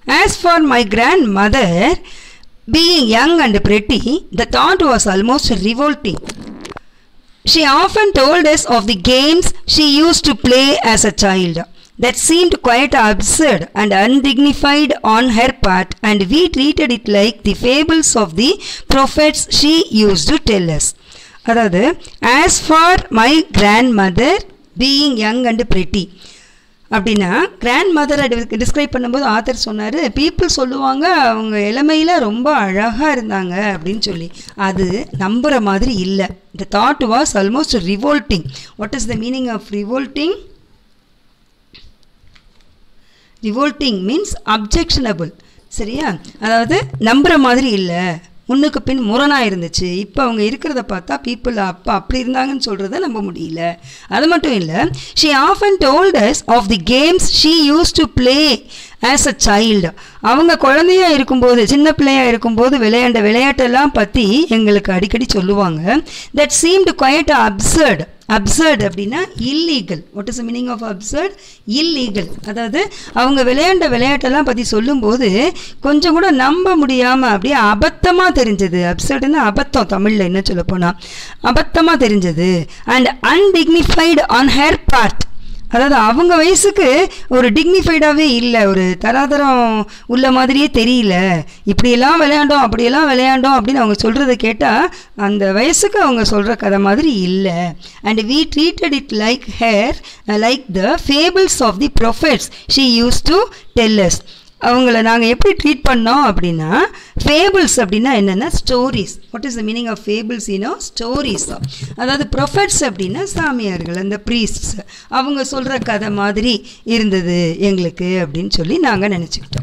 As for my grandmother, being young and pretty, the thought was almost revolting. She often told us of the games she used to play as a child. That seemed quite absurd and undignified on her part, and we treated it like the fables of the prophets she used to tell us. அதாவது as for my grandmother being young and pretty அப்படின்னா கிராண்ட் மதரை describe பண்ணும்போது author சொன்னார் people சொல்லுவாங்க அவங்க இளமையில் ரொம்ப அழகாக இருந்தாங்க அப்படின்னு சொல்லி அது நம்புகிற மாதிரி இல்லை the thought was almost revolting what is the meaning of revolting revolting means objectionable சரியா அதாவது நம்புகிற மாதிரி இல்லை முன்னுக்கு பின் முரணாக இருந்துச்சு இப்போ அவங்க இருக்கிறத பார்த்தா பீப்புள் அப்போ அப்படி இருந்தாங்கன்னு சொல்கிறத நம்ப முடியல அது மட்டும் இல்லை she often told us of the games she used to play as a child அவங்க குழந்தையா இருக்கும்போது சின்ன பிள்ளையா இருக்கும்போது விளையாண்ட விளையாட்டெல்லாம் பற்றி எங்களுக்கு அடிக்கடி சொல்லுவாங்க that seemed quite absurd absurd அப்படின்னா illegal what is meaning of absurd illegal அதாவது அவங்க விளையாண்ட விளையாட்டெல்லாம் பற்றி சொல்லும்போது கொஞ்சம் கூட நம்ப முடியாமல் அப்படியே அபத்தமாக தெரிஞ்சது அப்சர்டுன்னா அபத்தம் தமிழில் என்ன சொல்ல போனால் அபத்தமாக தெரிஞ்சது and undignified on her part அதாவது அவங்க வயசுக்கு ஒரு டிக்னிஃபைடாகவே இல்லை ஒரு தராதரம் உள்ள மாதிரியே தெரியல இப்படியெல்லாம் விளையாண்டோம் அப்படியெல்லாம் விளையாண்டோம் அப்படின்னு அவங்க சொல்கிறத கேட்டால் அந்த வயசுக்கு அவங்க சொல்கிற கதை மாதிரி இல்லை and we treated it like her like the fables of the prophets she used to tells அவங்கள நாங்கள் எப்படி ட்ரீட் பண்ணோம் அப்படின்னா ஃபேபிள்ஸ் அப்படின்னா என்னென்னா stories what is the meaning of fables you know stories அதாவது ப்ரொஃபட்ஸ் அப்படின்னா சாமியார்கள் அந்த ப்ரீஸ்ட்ஸ் அவங்க சொல்கிற கதை மாதிரி இருந்தது எங்களுக்கு அப்படின்னு சொல்லி நாங்கள் நினச்சிக்கிட்டோம்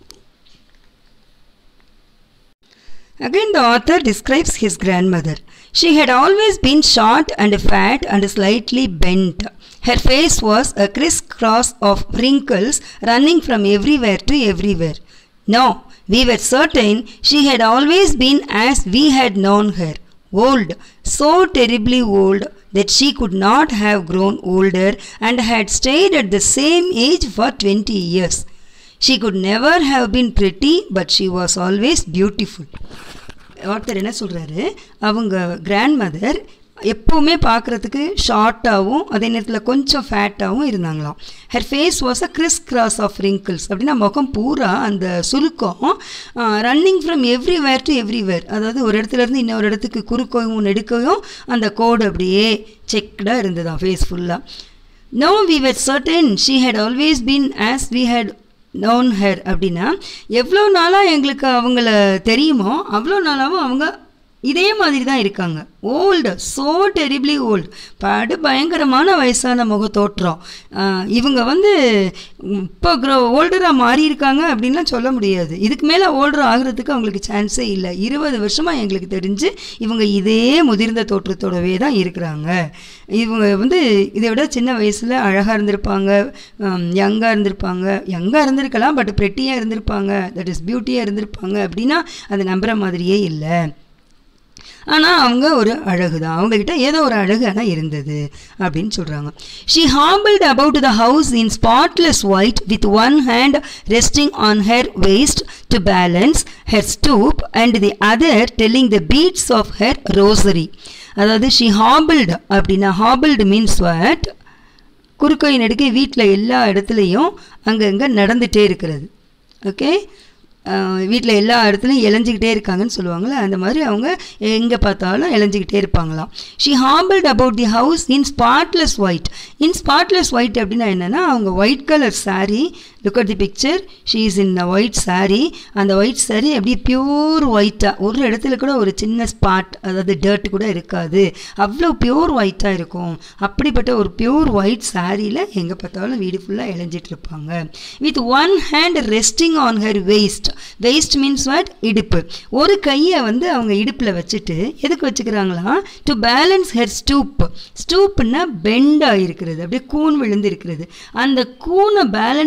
Again, the author describes his grandmother. She had always been short and fat and slightly bent. Her face was a crisscross of wrinkles running from everywhere to everywhere. No, we were certain she had always been as we had known her old, so terribly old that she could not have grown older and had stayed at the same age for 20 years. She could never have been pretty, but she was always beautiful. ஒருத்தர் என்ன சொல்கிறாரு அவங்க grand mother எப்போவுமே பார்க்குறதுக்கு ஷார்ட்டாகவும் அதே நேரத்தில் கொஞ்சம் ஃபேட்டாகவும் இருந்தாங்களாம் her face was a criss cross of wrinkles அப்படின்னா முகம் பூரா அந்த சுருக்கம் running from everywhere to everywhere அதாவது ஒரு இடத்துலேருந்து இன்னொரு இடத்துக்கு குறுக்கவும் நெடுக்கவும் அந்த கோடு அப்படியே செக்டாக இருந்ததாம் ஃபேஸ் ஃபுல்லாக no we were certain she had always been as we had known her அப்படின்னா எவ்வளோ நாளாக எங்களுக்கு அவங்கள தெரியுமோ அவ்வளோ நாளாகவும் அவங்க இதே மாதிரி தான் இருக்காங்க ஓல்டு ஸோ டெரிப்ளி ஓல்டு படு பயங்கரமான வயசான முக தோற்றம் இவங்க வந்து இப்போ க்ரோ ஓல்டராக மாறி இருக்காங்க அப்படின்லாம் சொல்ல முடியாது இதுக்கு மேலே ஓல்டர் ஆகிறதுக்கு அவங்களுக்கு சான்ஸே இல்லை இருபது வருஷமாக எங்களுக்கு தெரிஞ்சு இவங்க இதே முதிர்ந்த தோற்றத்தோடவே தான் இருக்கிறாங்க இவங்க வந்து இதை விட சின்ன வயசில் அழகாக இருந்திருப்பாங்க யங்காக இருந்திருப்பாங்க யங்காக இருந்திருக்கலாம் பட் ப்ரெட்டியாக இருந்திருப்பாங்க தட் இஸ் பியூட்டியாக இருந்திருப்பாங்க அப்படின்னா அது நம்புகிற மாதிரியே இல்லை ஆனால் அவங்க ஒரு அழகு தான் அவங்கக்கிட்ட ஏதோ ஒரு அழகு ஆனால் இருந்தது அப்படின்னு சொல்கிறாங்க she hobbled about the house in spotless white with one hand resting on her waist to balance her stoop and the other telling the beads of her rosary அதாவது ஷீ ஹாபிள்டு அப்படின்னா ஹாபிள்டு மீன்ஸ் வாட் குறுக்கை நடுக்கை வீட்டில் எல்லா இடத்துலையும் அங்கங்கே நடந்துகிட்டே இருக்கிறது okay வீட்டில் எல்லா இடத்துலையும் இளைஞ்சிக்கிட்டே இருக்காங்கன்னு சொல்லுவாங்கள்ல அந்த மாதிரி அவங்க எங்கே பார்த்தாலும் இளைஞ்சிக்கிட்டே இருப்பாங்களாம் she hobbled about the house in spotless white in spotless white அப்படின்னா என்னென்னா அவங்க white colour sari look at the picture she is in white sari அந்த ஒயிட் சாரீ அப்படியே பியூர் ஒயிட்டாக ஒரு இடத்துல கூட ஒரு சின்ன ஸ்பாட் அதாவது டர்ட் கூட இருக்காது அவ்வளோ பியூர் ஒயிட்டாக இருக்கும் அப்படிப்பட்ட ஒரு பியூர் ஒயிட் சாரியில் எங்கே பார்த்தாலும் வீடு ஃபுல்லாக இளைஞ்சிட்டு இருப்பாங்க with one hand resting on her waist waist means what இடுப்பு ஒரு கையை வந்து அவங்க இடுப்பில் வச்சுட்டு எதுக்கு வச்சுக்கிறாங்களா டு பேலன்ஸ் ஹெர் ஸ்டூப் ஸ்டூப்னா பெண்டாக இருக்கிறது அப்படியே கூன் விழுந்து இருக்கிறது அந்த கூனை பேலன்ஸ் பண்ணுறதுக்கு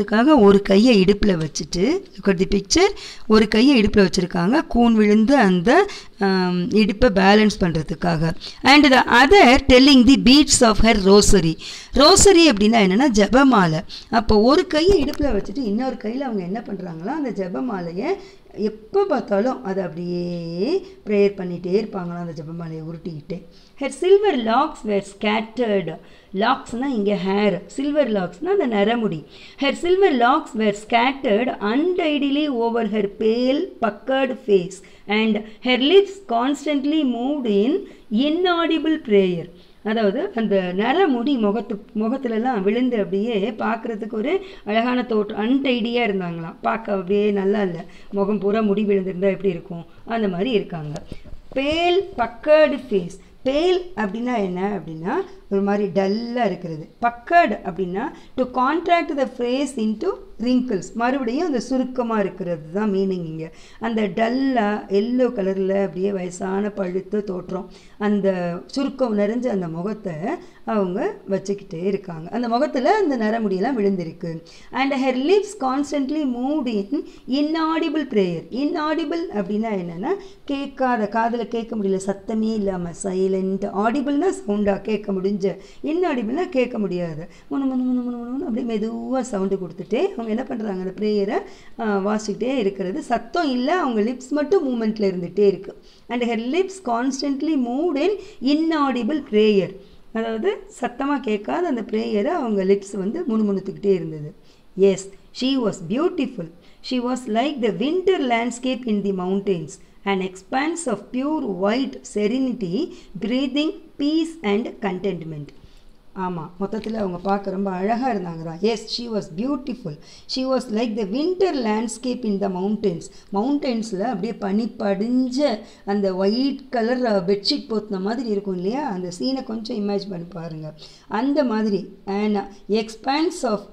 பண்ணுறதுக்காக ஒரு கையை இடுப்பில் வச்சுட்டு தி பிக்சர் ஒரு கையை இடுப்பில் வச்சுருக்காங்க கூன் விழுந்து அந்த ஆம், இடுப்பை பேலன்ஸ் பண்ணுறதுக்காக and the other telling the beads of her rosary rosary அப்படின்னா என்னென்னா ஜெபமாலை அப்போ ஒரு கையை இடுப்பில் வச்சுட்டு இன்னொரு கையில் அவங்க என்ன பண்ணுறாங்களா அந்த ஜெபமாலையை எப்போ பார்த்தாலும் அதை அப்படியே ப்ரேயர் பண்ணிகிட்டே இருப்பாங்களாம் அந்த ஜெபமாலையை உருட்டிக்கிட்டே her silver locks were scattered லாக்ஸ்னால் இங்கே ஹேர் சில்வர் லாக்ஸ்னால் அந்த நரமுடி her silver locks were scattered untidily over her pale puckered face and her lips constantly moved in inaudible prayer அதாவது அந்த நரமுடி முகத்து முகத்துலலாம் விழுந்து அப்படியே பார்க்குறதுக்கு ஒரு அழகான தோற்றம் அன்டைடியாக இருந்தாங்களாம் பார்க்க அப்படியே நல்லா இல்லை முகம் பூரா முடி விழுந்திருந்தா எப்படி இருக்கும் அந்த மாதிரி இருக்காங்க பேல் பக்கர்டு ஃபேஸ் பேல் அப்படின்னா என்ன அப்படின்னா ஒரு மாதிரி டல்லாக இருக்கிறது பக்கர்டு அப்படின்னா to contract the face into wrinkles மறுபடியும் அந்த சுருக்கமாக இருக்கிறது தான் மீனிங் இங்கே அந்த டல்லாக எல்லோ கலரில் அப்படியே வயசான பழுத்த தோற்றம் அந்த சுருக்கம் நிறைஞ்ச அந்த முகத்தை அவங்க வச்சுக்கிட்டே இருக்காங்க அந்த முகத்தில் அந்த நரமுடியெல்லாம் விழுந்திருக்கு and her lips constantly move in inaudible prayer inaudible அப்படின்னா என்னென்னா கேட்காத காதில் கேட்க முடியல சத்தமே இல்லாமல் சைலண்ட் ஆடிபிள்னா சவுண்டாக கேட்க முடிஞ்ச இன்ஆடிபிள்னா கேட்க முடியாது முனு முனு முனு முனு முனு அப்படியே மெதுவாக சவுண்டு கொடுத்துட்டே அவங்க என்ன பண்ணுறாங்க அந்த ப்ரேயரை வாசிக்கிட்டே இருக்கிறது சத்தம் இல்லை அவங்க லிப்ஸ் மட்டும் மூமெண்ட்டில் இருந்துகிட்டே இருக்குது and her lips constantly moved in inaudible prayer அதாவது சத்தமாக கேட்காத அந்த ப்ரேயரை அவங்க லிப்ஸ் வந்து முணுமுணுத்துக்கிட்டே இருந்தது yes she was beautiful she was like the winter landscape in the mountains an expanse of pure white serenity breathing peace and contentment ஆமாம் மொத்தத்தில் அவங்க பார்க்க ரொம்ப அழகாக இருந்தாங்க தான் yes she was beautiful she was like the winter landscape in the mountains மவுண்டன்ஸில் அப்படியே பனி படிஞ்ச அந்த ஒயிட் கலர் பெட்ஷீட் போத்தின மாதிரி இருக்கும் இல்லையா அந்த சீனை கொஞ்சம் இமேஜ் பண்ணி பாருங்கள் அந்த மாதிரி and expanse of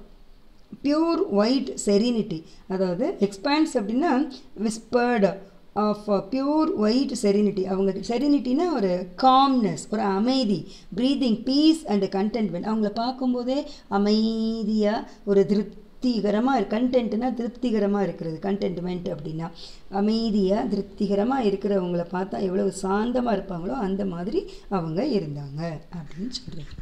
pure white serenity அதாவது எக்ஸ்பான்ஸ் அப்படின்னா whispered of pure white serenity அவங்க செரினிட்டினா ஒரு காம்னஸ் ஒரு அமைதி ப்ரீதிங் பீஸ் அண்ட் கண்டென்ட்மெண்ட் அவங்கள பார்க்கும்போதே அமைதியாக ஒரு திருப்திகரமாக இருக்கு கண்டென்ட்னா திருப்திகரமாக இருக்கிறது கண்டென்ட்மெண்ட் அப்படின்னா அமைதியாக திருப்திகரமாக இருக்கிறவங்கள பார்த்தா எவ்வளவு சாந்தமாக இருப்பாங்களோ அந்த மாதிரி அவங்க இருந்தாங்க அப்படின்னு சொல்கிறேன்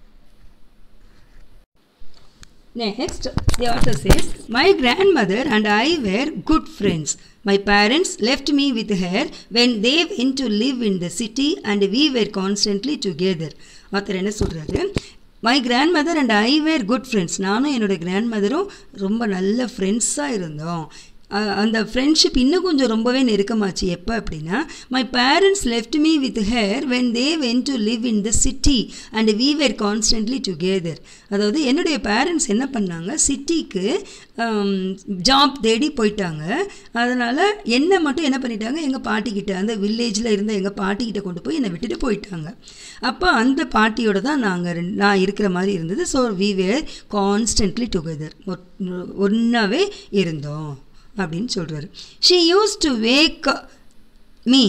Next, the author says, My grandmother and I were good friends. My parents left me with her when they went to live in the city and we were constantly together. author என்ன சொல்கிறாரு my grandmother and I were good friends நானும் என்னோடய grand மதரும் ரொம்ப நல்ல ஃப்ரெண்ட்ஸாக இருந்தோம் அஹ் அந்த friendship இன்னும் கொஞ்சம் ரொம்பவே நெருக்கமாச்சு எப்போ அப்படின்னா my parents left me with her when they went to live in the city and we were constantly together அதாவது என்னுடைய பேரண்ட்ஸ் என்ன பண்ணாங்க சிட்டிக்கு ஜாப் தேடி போயிட்டாங்க அதனால் என்னை மட்டும் என்ன பண்ணிட்டாங்க எங்கள் பாட்டிக்கிட்ட அந்த வில்லேஜில் இருந்த எங்கள் பாட்டிக்கிட்ட கொண்டு போய் என்னை விட்டுட்டு போயிட்டாங்க அப்போ அந்த பாட்டியோட தான் நாங்கள் நான் இருக்கிற மாதிரி இருந்தது so we were constantly together ஒன்றாவே இருந்தோம் அப்படின்னு சொல்கிறாரு she used to wake me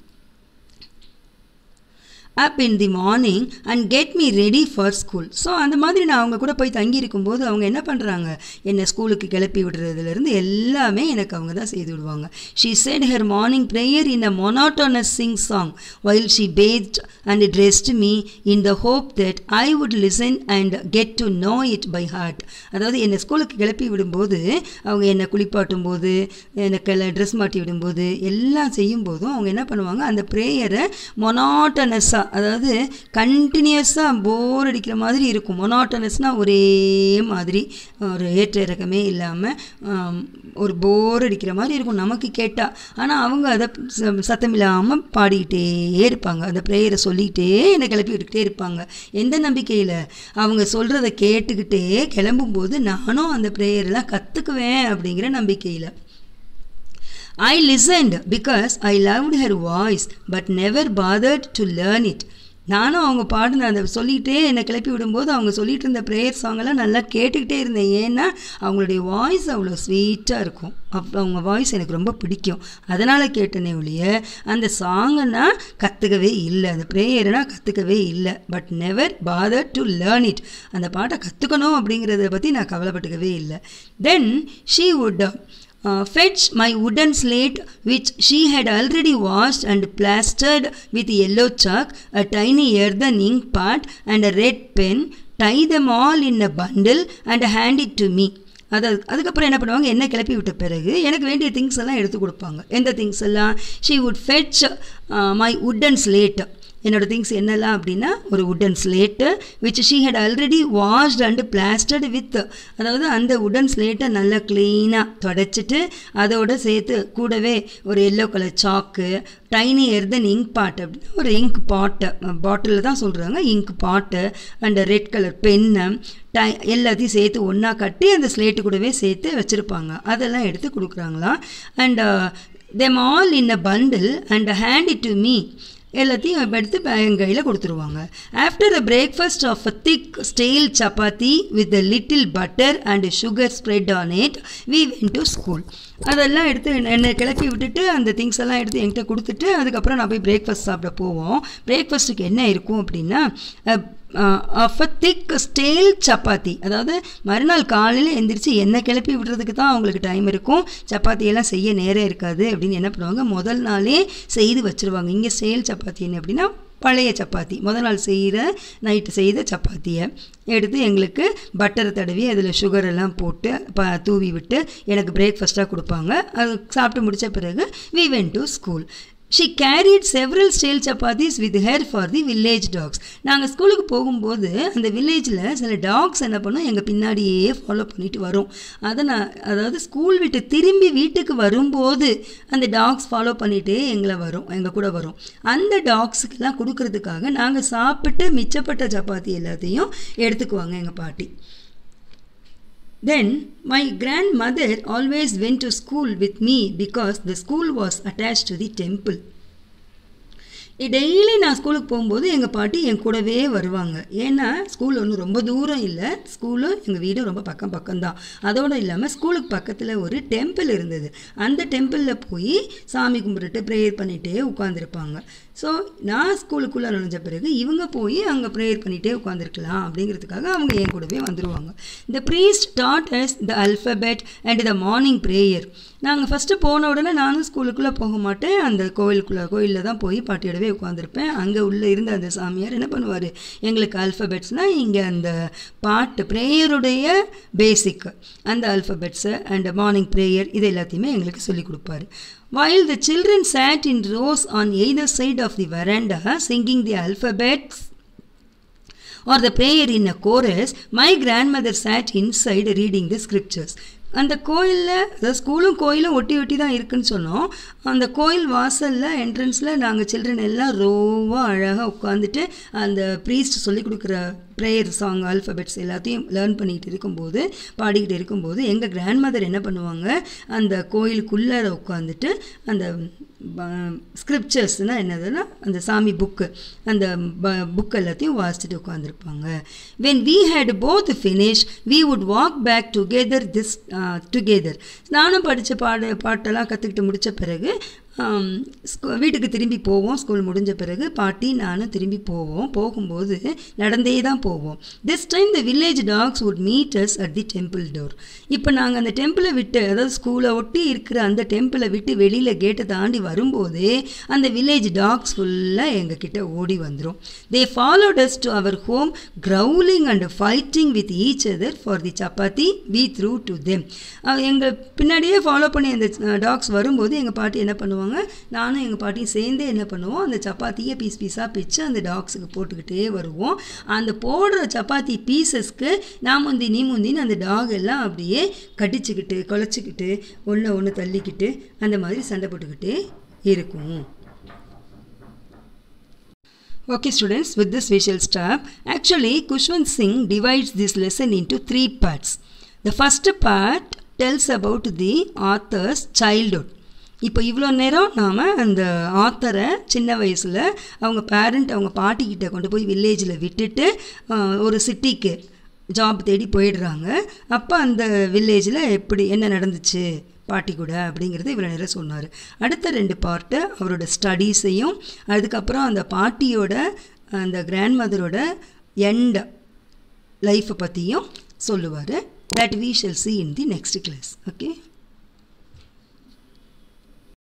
up in the morning and get me ready for school so அந்த மாதிரி நான் அவங்க கூட போய் தங்கி இருக்கும்போது அவங்க என்ன பண்ணுறாங்க என்னை ஸ்கூலுக்கு கிளப்பி விடுறதுலேருந்து எல்லாமே எனக்கு அவங்க தான் செய்து விடுவாங்க she said her morning prayer in a monotonous sing song while she bathed and dressed me in the hope that I would listen and get to know it by heart அதாவது என்னை ஸ்கூலுக்கு கிளப்பி விடும்போது அவங்க என்னை குளிப்பாட்டும் போது எனக்கு ட்ரெஸ் மாட்டி விடும்போது எல்லாம் செய்யும்போதும் அவங்க என்ன பண்ணுவாங்க அந்த ப்ரேயரை மொனாட்டனஸாக அதாவது கண்டினியூஸாக போர் அடிக்கிற மாதிரி இருக்கும் மொனாட்டனஸ்னால் ஒரே மாதிரி ஒரு ஏற்ற இறக்கமே இல்லாமல் ஒரு போர் அடிக்கிற மாதிரி இருக்கும் நமக்கு கேட்டால் ஆனால் அவங்க அதை சத்தம் இல்லாமல் பாடிக்கிட்டே இருப்பாங்க அந்த ப்ரேயரை சொல்லிக்கிட்டே என்னை கிளப்பி விட்டுக்கிட்டே இருப்பாங்க எந்த நம்பிக்கையில் அவங்க சொல்கிறத கேட்டுக்கிட்டே கிளம்பும்போது நானும் அந்த ப்ரேயரெல்லாம் கற்றுக்குவேன் அப்படிங்கிற நம்பிக்கையில் I listened because I loved her voice but never bothered to learn it. நானும் அவங்க பாடின அந்த சொல்லிகிட்டே என்னை கிளப்பி விடும்போது அவங்க சொல்லிட்டு இருந்த ப்ரேயர் சாங்கெல்லாம் நல்லா கேட்டுக்கிட்டே இருந்தேன் ஏன்னா அவங்களுடைய வாய்ஸ் அவ்வளோ ஸ்வீட்டாக இருக்கும் அப் அவங்க வாய்ஸ் எனக்கு ரொம்ப பிடிக்கும் அதனால் கேட்டனே ஒழிய அந்த சாங்கை நான் கற்றுக்கவே இல்லை அந்த ப்ரேயரை கற்றுக்கவே இல்லை but never bother to learn it அந்த பாட்டை கற்றுக்கணும் அப்படிங்கிறத பற்றி நான் கவலைப்பட்டுக்கவே இல்லை then she would uh, fetch my wooden slate which she had already washed and plastered with yellow chalk, a tiny earthen ink pot, and a red pen, tie them all in a bundle and hand it to me. அது அதுக்கப்புறம் என்ன பண்ணுவாங்க என்ன கிளப்பி விட்ட பிறகு எனக்கு வேண்டிய திங்ஸ் எல்லாம் எடுத்து கொடுப்பாங்க எந்த திங்ஸ் எல்லாம் she would fetch my wooden slate என்னோடய திங்ஸ் என்னெல்லாம் அப்படின்னா ஒரு wooden slate which she had already washed and plastered with அதாவது அந்த உடன் ஸ்லேட்டை நல்லா க்ளீனாக தொடச்சிட்டு அதோட சேர்த்து கூடவே ஒரு yellow colour chalk tiny earthen ink pot அப்படின்னா ஒரு இங்க் பாட்டு பாட்டிலில் தான் சொல்கிறாங்க ink pot and red colour pen tie எல்லாத்தையும் சேர்த்து ஒன்றா கட்டி அந்த ஸ்லேட்டு கூடவே சேர்த்து வச்சுருப்பாங்க அதெல்லாம் எடுத்து கொடுக்குறாங்களாம் and them all in a bundle and hand it to me எல்லாத்தையும் எடுத்து என் கையில் கொடுத்துருவாங்க after a breakfast of a thick stale chapati with a little butter and sugar spread on it we went to school அதெல்லாம் எடுத்து என்னை கிளப்பி விட்டுட்டு அந்த திங்ஸ் எல்லாம் எடுத்து என்கிட்ட கொடுத்துட்டு அதுக்கப்புறம் நான் போய் பிரேக்ஃபாஸ்ட் சாப்பிட போவோம் பிரேக்ஃபாஸ்ட்டுக்கு என்ன இருக்கும் அப்படின்னா ஆஃப் அ திக் ஸ்டேல் சப்பாத்தி அதாவது மறுநாள் காலையில் எந்திரிச்சு எண்ணெய் கிளப்பி விடுறதுக்கு தான் அவங்களுக்கு டைம் இருக்கும் சப்பாத்தியெல்லாம் செய்ய நேரம் இருக்காது அப்படின்னு என்ன பண்ணுவாங்க முதல் நாளே செய்து வச்சுருவாங்க இங்கே ஸ்டேல் சப்பாத்தி என்ன அப்படின்னா பழைய சப்பாத்தி முதல் நாள் செய்கிற நைட்டு செய்த சப்பாத்தியை எடுத்து எங்களுக்கு பட்டரை தடவி அதில் சுகர் எல்லாம் போட்டு ப தூவி விட்டு எனக்கு பிரேக்ஃபாஸ்ட்டாக கொடுப்பாங்க அது சாப்பிட்டு முடித்த பிறகு we went to school she carried several stale chapatis with her for the village dogs நாங்கள் ஸ்கூலுக்கு போகும்போது அந்த வில்லேஜில் சில டாக்ஸ் என்ன பண்ணும் எங்கள் பின்னாடியே ஃபாலோ பண்ணிட்டு வரும் அதை நான் அதாவது ஸ்கூல் விட்டு திரும்பி வீட்டுக்கு வரும்போது அந்த டாக்ஸ் ஃபாலோ பண்ணிகிட்டே எங்களை வரும் எங்கள் கூட வரும் அந்த டாக்ஸுக்கெல்லாம் கொடுக்கறதுக்காக நாங்கள் சாப்பிட்டு மிச்சப்பட்ட சப்பாத்தி எல்லாத்தையும் எடுத்துக்குவாங்க எங்கள் பாட்டி Then my grandmother always went to school with me because the school was attached to the temple. Daily நான் ஸ்கூலுக்கு போகும்போது எங்கள் பாட்டி என் கூடவே வருவாங்க ஏன்னா ஸ்கூல் ஒன்றும் ரொம்ப தூரம் இல்லை ஸ்கூலும் எங்கள் வீடும் ரொம்ப பக்கம் பக்கம்தான் அதோடு இல்லாமல் ஸ்கூலுக்கு பக்கத்தில் ஒரு டெம்பிள் இருந்தது அந்த டெம்பிளில் போய் சாமி கும்பிட்டுட்டு ப்ரேயர் பண்ணிகிட்டே உட்காந்துருப்பாங்க ஸோ நான் ஸ்கூலுக்குள்ளே நுழைஞ்ச பிறகு இவங்க போய் அங்கே ப்ரேயர் பண்ணிகிட்டே உட்காந்துருக்கலாம் அப்படிங்கிறதுக்காக அவங்க என் கூடவே வந்துடுவாங்க the priest taught us the alphabet and the morning prayer நாங்கள் ஃபஸ்ட்டு போன உடனே நானும் ஸ்கூலுக்குள்ளே போக மாட்டேன் அந்த கோவிலுக்குள்ளே கோயிலில் தான் போய் பாட்டியோடவே உட்காந்துருப்பேன் அங்கே உள்ளே இருந்த அந்த சாமியார் என்ன பண்ணுவார் எங்களுக்கு அல்ஃபபெட்ஸ்னால் இங்கே அந்த பாட்டு ப்ரேயருடைய பேசிக் அந்த அல்ஃபபெட்ஸு அண்ட் மார்னிங் ப்ரேயர் இது எல்லாத்தையுமே எங்களுக்கு சொல்லிக் கொடுப்பாரு While the children sat in rows on either side of the veranda singing the alphabets or the prayer in a chorus, my grandmother sat inside reading the scriptures. அந்த கோயிலில் அதாவது ஸ்கூலும் கோயிலும் ஒட்டி ஒட்டி தான் இருக்குன்னு சொன்னோம் அந்த கோயில் வாசலில் என்ட்ரன்ஸில் நாங்கள் சில்ட்ரன் எல்லாம் ரோவாக அழகாக உட்காந்துட்டு அந்த ப்ரீஸ்ட் சொல்லி கொடுக்குற ப்ரேயர் சாங் ஆல்ஃபபெட்ஸ் எல்லாத்தையும் லேர்ன் பண்ணிகிட்டு இருக்கும்போது பாடிக்கிட்டு இருக்கும்போது எங்கள் கிராண்ட்மதர் என்ன பண்ணுவாங்க அந்த கோயிலுக்குள்ளே உட்காந்துட்டு அந்த ஸ்கிரிப்சர்ஸ்னால் என்னதுன்னா அந்த சாமி புக்கு அந்த புக் எல்லாத்தையும் வாசிச்சுட்டு உட்காந்துருப்பாங்க when we had both finish we would walk back together this together நானும் படித்த பாட பாட்டெல்லாம் கற்றுக்கிட்டு முடித்த பிறகு வீட்டுக்கு திரும்பி போவோம் ஸ்கூல் முடிஞ்ச பிறகு பாட்டி நானும் திரும்பி போவோம் போகும்போது நடந்தே தான் போவோம் this time the village dogs would meet us at the temple door இப்போ நாங்கள் அந்த டெம்பிளை விட்டு அதாவது ஸ்கூலை ஒட்டி இருக்கிற அந்த டெம்பிளை விட்டு வெளியில் கேட்டை தாண்டி வரும்போதே அந்த வில்லேஜ் டாக்ஸ் ஃபுல்லாக எங்ககிட்ட ஓடி வந்துடும் they followed us to our home growling and fighting with each other for the chapati we threw to them எங்கள் பின்னாடியே ஃபாலோ பண்ணி அந்த டாக்ஸ் வரும்போது எங்கள் பாட்டி என்ன பண்ணுவாங்க நானும் எங்கள் பாட்டியும் சேர்ந்தே என்ன பண்ணுவோம் அந்த சப்பாத்தியை பீஸ் பீஸாக பிச்சு அந்த டாக்ஸுக்கு போட்டுக்கிட்டே வருவோம் அந்த போடுற சப்பாத்தி பீசஸ்க்கு நான் முந்தி நீ முந்தின்னு அந்த டாக் எல்லாம் அப்படியே கடிச்சுக்கிட்டு குழச்சிக்கிட்டு ஒன்று ஒன்று தள்ளிக்கிட்டு அந்த மாதிரி சண்டை போட்டுக்கிட்டே இருக்கும் Okay students, with this we shall stop. Actually, Kushwant Singh divides this lesson into three parts. The first part tells about the author's childhood. இப்போ இவ்வளோ நேரம் நாம் அந்த ஆத்தரை சின்ன வயசில் அவங்க பேரண்ட் அவங்க பாட்டிக்கிட்ட கொண்டு போய் வில்லேஜில் விட்டுட்டு ஆஹ், ஒரு சிட்டிக்கு ஜாப் தேடி போயிடுறாங்க அப்போ அந்த வில்லேஜில் எப்படி என்ன நடந்துச்சு பாட்டி கூட அப்படிங்கிறது இவ்வளோ நேரம் சொன்னார் அடுத்த ரெண்டு பார்ட்டு அவரோட ஸ்டடீஸையும் அதுக்கப்புறம் அந்த பாட்டியோட அந்த கிராண்ட் மதரோட எண்ட் லைஃப்பை பற்றியும் சொல்லுவார் that we shall see in the next class okay